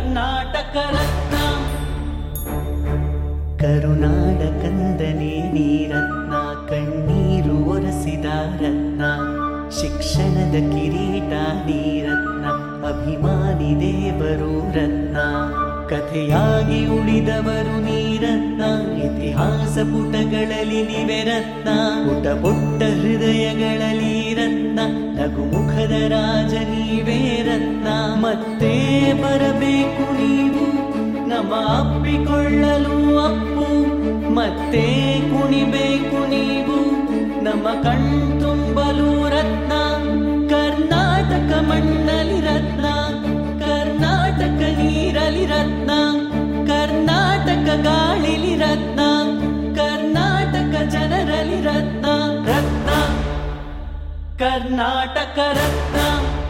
ಕರ್ನಾಟಕ ರತ್ನ ಕರುನಾಡ ಕಂದನೆ ನೀರತ್ನ ಕಣ್ಣೀರು ಒರೆಸಿದ ರತ್ನ ಶಿಕ್ಷಣದ ಕಿರೀಟ ನೀರತ್ನ ಅಭಿಮಾನಿ ದೇವರು ರತ್ನ ಕಥೆಯಾಗಿ ಉಳಿದವರು ನೀರತ್ನ ಇತಿಹಾಸ ಪುಟಗಳಲ್ಲಿ ನಿವೆ ರತ್ನ ಪುಟ ಪುಟ್ಟ ಹೃದಯಗಳಲ್ಲಿ ರತ್ನ ನಗು ಮುಖದ ರಾಜ ನೀವೇ ರತ್ನ ಮತ್ತೆ ಬರಬೇಕು ನೀವು ನಮ್ಮ ಅಪ್ಪಿಕೊಳ್ಳಲು ಅಪ್ಪು ಮತ್ತೆ ಕುಣಿಬೇಕು ನೀವು ನಮ್ಮ ಕಣ್ತುಂಬಲು ರತ್ನ ಕರ್ನಾಟಕ ಮಣ್ಣಲ್ಲಿ ರತ್ನ ಕರ್ನಾಟಕ ನೀರಲಿ ರತ್ನ ಕರ್ನಾಟಕ ಗಾಳಿಲಿ ರತ್ನ ಕರ್ನಾಟಕ ಜನರಲಿ ರತ್ನ ರತ್ನ ಕರ್ನಾಟಕ ರತ್ನ